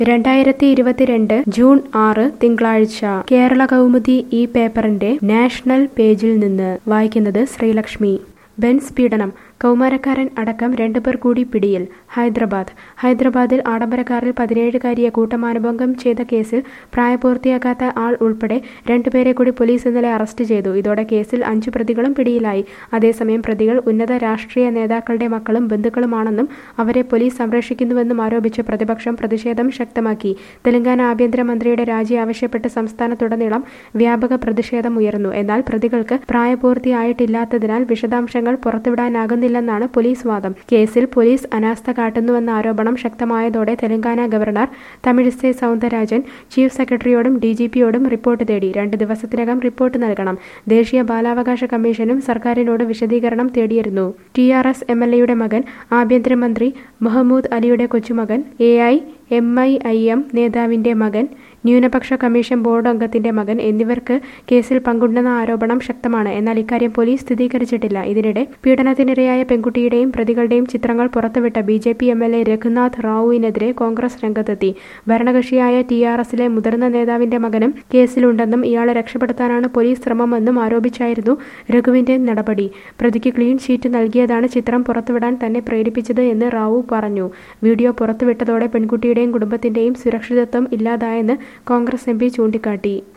രണ്ടായിരത്തി ഇരുപത്തിരണ്ട് ജൂൺ ആറ് തിങ്കളാഴ്ച കേരള കൗമുദി ഈ പേപ്പറിന്റെ നാഷണൽ പേജിൽ നിന്ന് വായിക്കുന്നത് ശ്രീലക്ഷ്മി ബെൻസ് പീഡനം കൗമാരക്കാരൻ അടക്കം രണ്ടുപേർ കൂടി പിടിയിൽ ഹൈദരാബാദ് ഹൈദരാബാദിൽ ആഡംബരക്കാരിൽ പതിനേഴുകാരിയെ കൂട്ടമാനഭംഗം ചെയ്ത കേസിൽ പ്രായപൂർത്തിയാക്കാത്ത ആൾ ഉൾപ്പെടെ രണ്ടുപേരെ കൂടി പോലീസ് ഇന്നലെ അറസ്റ്റ് ചെയ്തു ഇതോടെ കേസിൽ അഞ്ചു പ്രതികളും പിടിയിലായി അതേസമയം പ്രതികൾ ഉന്നത രാഷ്ട്രീയ നേതാക്കളുടെ മക്കളും ബന്ധുക്കളുമാണെന്നും അവരെ പോലീസ് സംരക്ഷിക്കുന്നുവെന്നും ആരോപിച്ച് പ്രതിപക്ഷം പ്രതിഷേധം ശക്തമാക്കി തെലങ്കാന ആഭ്യന്തരമന്ത്രിയുടെ രാജി ആവശ്യപ്പെട്ട് സംസ്ഥാനത്തുടനീളം വ്യാപക പ്രതിഷേധം ഉയർന്നു എന്നാൽ പ്രതികൾക്ക് പ്രായപൂർത്തിയായിട്ടില്ലാത്തതിനാൽ വിശദാംശങ്ങൾ പുറത്തുവിടാനാകുന്നില്ലെന്നാണ് പോലീസ് വാദം കേസിൽ പോലീസ് അനാസ്ഥ കാട്ടുന്നുവെന്ന ആരോപണം ശക്തമായതോടെ തെലങ്കാന ഗവർണർ തമിഴിസൈ സൗന്ദരരാജൻ ചീഫ് സെക്രട്ടറിയോടും ഡി ജി പിയോടും റിപ്പോർട്ട് തേടി രണ്ട് ദിവസത്തിനകം റിപ്പോർട്ട് നൽകണം ദേശീയ ബാലാവകാശ കമ്മീഷനും സർക്കാരിനോട് വിശദീകരണം തേടിയിരുന്നു T R S M L എയുടെ മകൻ ആഭ്യന്തരമന്ത്രി മഹമ്മൂദ് അലിയുടെ കൊച്ചുമകൻ A I M I M എം നേതാവിന്റെ മകൻ ന്യൂനപക്ഷ കമ്മീഷൻ ബോർഡ് അംഗത്തിന്റെ മകൻ എന്നിവർക്ക് കേസിൽ പങ്കുണ്ടെന്ന ആരോപണം ശക്തമാണ് എന്നാൽ ഇക്കാര്യം പോലീസ് സ്ഥിരീകരിച്ചിട്ടില്ല ഇതിനിടെ പീഡനത്തിനിരയായ പെൺകുട്ടിയുടെയും പ്രതികളുടെയും ചിത്രങ്ങൾ പുറത്തുവിട്ട B J P M L A Raghunath റാവുവിനെതിരെ കോൺഗ്രസ് രംഗത്തെത്തി ഭരണകക്ഷിയായ ടി ആർ എസിലെ മുതിർന്ന നേതാവിന്റെ മകനും കേസിലുണ്ടെന്നും ഇയാളെ രക്ഷപ്പെടുത്താനാണ് പോലീസ് ശ്രമമെന്നും ആരോപിച്ചായിരുന്നു രഘുവിന്റെ നടപടി പ്രതിക്ക് ക്ലീൻ ഷീറ്റ് നൽകിയതാണ് ചിത്രം പുറത്തുവിടാൻ തന്നെ പ്രേരിപ്പിച്ചത് എന്ന് റാവു പറഞ്ഞു വീഡിയോ പുറത്തുവിട്ടതോടെ പെൺകുട്ടിയുടെയും കുടുംബത്തിന്റെയും സുരക്ഷിതത്വം ഇല്ലാതായെന്ന് കോൺഗ്രസ് എം പി ചൂണ്ടിക്കാട്ടി